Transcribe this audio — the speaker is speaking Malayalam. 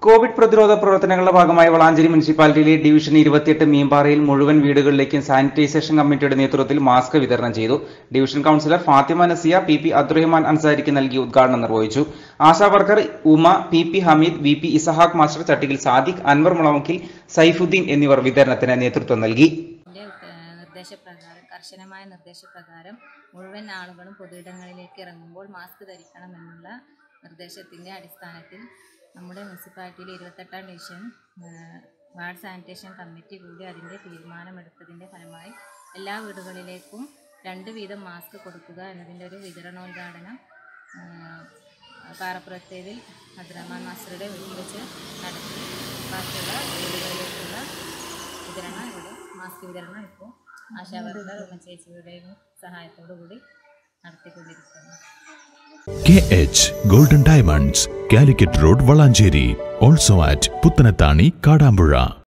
കോവിഡ് പ്രതിരോധ പ്രവർത്തനങ്ങളുടെ ഭാഗമായി വളാഞ്ചേരി മുനിസിപ്പാലിറ്റിയിലെ ഡിവിഷൻ ഇരുപത്തിയെട്ട് മീമ്പാറയിൽ മുഴുവൻ വീടുകളിലേക്കും സാനിറ്റൈസേഷൻ കമ്മിറ്റിയുടെ നേതൃത്വത്തിൽ മാസ്ക് വിതരണം ചെയ്തു division councillor Fathima Nasiya P P Abdurahman അൻസാരിക്ക് നൽകി ഉദ്ഘാടനം നിർവഹിച്ചു Asha worker Uma P P Hameed V P Isahaq master Chattiyil Sadiq Anwar മുളമുക്കിൽ Saifuddin എന്നിവർ വിതരണത്തിന് നേതൃത്വം നൽകി ന്റെ ഏഹ്, നിർദ്ദേശപ്രകാരം കർശനമായ നിർദ്ദേശപ്രകാരം മുഴുവൻ ആളുകളും പൊതുയിടങ്ങളിലേക്ക് ഇറങ്ങുമ്പോൾ മാസ്ക് ധരിക്കണം എന്നുള്ള നിർദ്ദേശത്തിൻ്റെ അടിസ്ഥാനത്തിൽ നമ്മുടെ മുനിസിപ്പാലിറ്റിയിലെ ഇരുപത്തെട്ടാം ഡിവിഷൻ ഏഹ്, വാർഡ് സാനിറ്റേഷൻ കമ്മിറ്റി കൂടി അതിൻ്റെ തീരുമാനമെടുത്തതിൻ്റെ ഫലമായി എല്ലാ വീടുകളിലേക്കും രണ്ട് വീതം മാസ്ക് കൊടുക്കുക എന്നതിൻ്റെ ഒരു വിതരണോദ്ഘാടനം ഏഹ്, പാറപ്പുറത്തേതിൽ അബ്ദുറഹ്മാൻ മാസ്റ്ററുടെ വീട്ടിൽ വെച്ച് നടത്തി ബാക്കിയുള്ള വീടുകളിലേക്കുള്ള വിതരണം ഇവിടെ മാസ്ക് വിതരണം ഇപ്പോൾ ആശാവർക്കർ ഉമ്മച്ചേച്ചിയുടെയും സഹായത്തോടു കൂടി നടത്തിക്കൊണ്ടിരിക്കുന്നു K H golden diamonds Calicut road Valanchery also at Puthanathani Kadampuzha